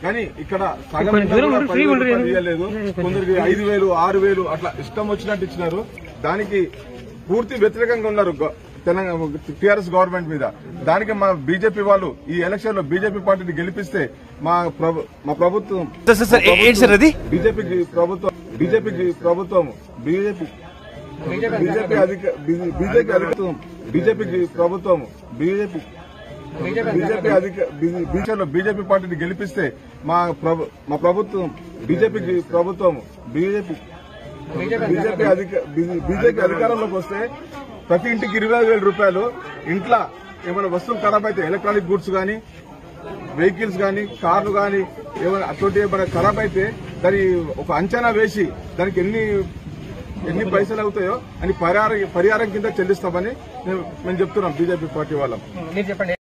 కానీ ఇక్కడ సగం కొంచెం దూరం కూడా ఉండు, పదివేలు ఫ్రీ ఉండు, రూపాయలు ఏం- ఇవ్వలేదు కొందరికి ఐదు వేలు ఆరు వేలు అట్లా ఇష్టం వచ్చినట్టు ఇచ్చినారు దానికి పూర్తి వ్యతిరేకంగా ఉన్నారు గ- తెలంగాణ టీఆర్ఎస్ గవర్నమెంట్ మీద దానికి మా బీజేపీ వాళ్ళు ఈ ఎలక్షన్ లో బీజేపీ పార్టీని గెలిపిస్తే మా ప్రభు మా ప్రభుత్వం సార్, సార్, సార్, ఏ- ఏంటి సార్ అది? బీజేపీకి ప్రభుత్వం బీజేపీకి ప్రభుత్వం బీజేపీ బీజేపీ అధిక బీజేపీ అధికత్వం బీజేపీకి ప్రభుత్వం బీజేపీ బీజేపీ అధిక బీజేపీలో బీజేపీ పార్టీని గెలిపిస్తే మా ప్రభు మా ప్రభుత్వం బీజేపీకి ప్రభుత్వం బీజేపీ బీజేపీ అధిక బీజేపీ అధికారంలోకి వస్తే ప్రతి ఇంటికి ఇరవై వేల రూపాయలు ఇంట్లో ఏమైనా వస్తువులు ఖరాబ్ అయితే ఎలక్ట్రానిక్ గూడ్స్ కానీ వెహికల్స్ కానీ కార్లు కానీ ఏమైనా అటువంటి ఏమైనా ఖరాబ్ అయితే దాని ఒక అంచనా వేసి దానికి ఎన్ని ఎన్ని పైసలు అవుతాయో అని పరిహారం పరిహారం కింద చెల్లిస్తామని మేము మేము చెప్తున్నాం బీజేపీ పార్టీ వాళ్ళం మీరు చెప్పండి